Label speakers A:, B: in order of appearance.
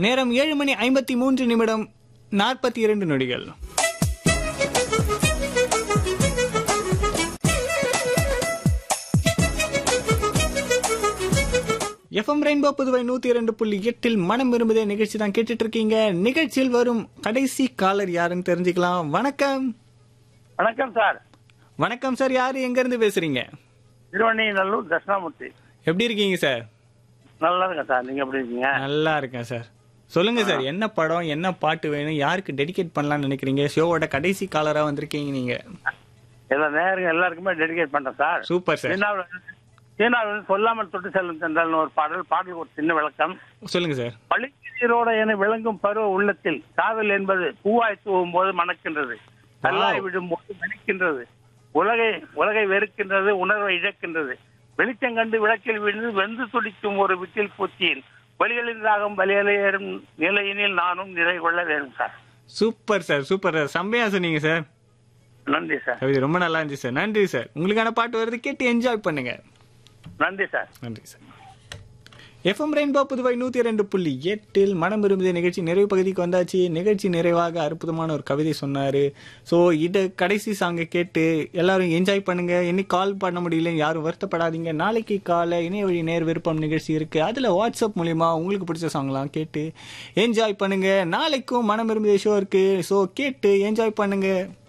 A: நேரம் ஏழு மணி ஐம்பத்தி மூன்று நிமிடம் நாற்பத்தி இரண்டு நொடிகள் எஃப்எம் ரெயின்போ புதுவை நூத்தி இரண்டு புள்ளி எட்டில் மனம் விரும்புதே நிகழ்ச்சி தான் கேட்டுட்டு இருக்கீங்க நிகழ்ச்சியில் வரும் கடைசி காலர் யாருன்னு தெரிஞ்சுக்கலாம் வணக்கம்
B: வணக்கம் சார்
A: வணக்கம் சார் யாரு எங்க இருந்து பேசுறீங்க
B: திருவண்ணைநல்லூர் தட்சிணாமூர்த்தி
A: எப்படி இருக்கீங்க சார்
B: நல்லா இருக்கேன் சார் நீங்க எப்படி இருக்கீங்க
A: நல்லா இருக்கேன் சார் சொல்லுங்க சார் என்ன படம் என்ன பாட்டு வேணும் யாருக்கு டெடிகேட் பண்ணலாம்னு நினைக்கிறீங்க ஷோவோட கடைசி காலரா வந்திருக்கீங்க நீங்க
B: எல்லா நேரம் எல்லாருக்குமே டெடிகேட் பண்றேன் சார்
A: சூப்பர் சார்
B: சீனாவில் சீனாவில் சொல்லாமல் தொட்டு செல்லும் தென்றல்னு ஒரு பாடல் பாடலுக்கு ஒரு சின்ன விளக்கம்
A: சொல்லுங்க சார்
B: பள்ளிக்கீரோட என விளங்கும் பருவ உள்ளத்தில் காதல் என்பது பூவாய் தூவும் போது மணக்கின்றது கல்லாய் விடும் போது மணிக்கின்றது உலகை உலகை வெறுக்கின்றது உணர்வை இழக்கின்றது வெளிச்சம் கண்டு விளக்கில் விழுந்து வெந்து துடிக்கும் ஒரு விட்டில் பூச்சியில் வலிகளின் ராகம் வலியலையேறும் நிலையினில் நானும் நிலை கொள்ள வேண்டும் sir
A: super sir super sir செம்மையா சொன்னீங்க சார்
B: நன்றி சார்
A: கவிதை ரொம்ப நல்லா இருந்துச்சு சார் நன்றி சார் உங்களுக்கான பாட்டு வருது கேட்டு என்ஜாய் பண்ணுங்க
B: நன்றி சார்
A: நன்றி சார் எஃப்எம் ரெயின்போ புதுவை நூத்தி இரண்டு புள்ளி எட்டில் மனம் விரும்பிய நிகழ்ச்சி நிறைவு பகுதிக்கு வந்தாச்சு நிகழ்ச்சி நிறைவாக அற்புதமான ஒரு கவிதை சொன்னாரு ஸோ இதை கடைசி சாங்கை கேட்டு எல்லாரும் என்ஜாய் பண்ணுங்க இன்னைக்கு கால் பண்ண முடியல யாரும் வருத்தப்படாதீங்க நாளைக்கு காலை இணைய வழி நேர் விருப்பம் நிகழ்ச்சி இருக்கு அதுல வாட்ஸ்அப் மூலியமா உங்களுக்கு பிடிச்ச சாங்லாம் கேட்டு என்ஜாய் பண்ணுங்க நாளைக்கும் மனம் விரும்பிய ஷோ இருக்கு ஸோ கேட்டு என்ஜாய் பண்ணுங்க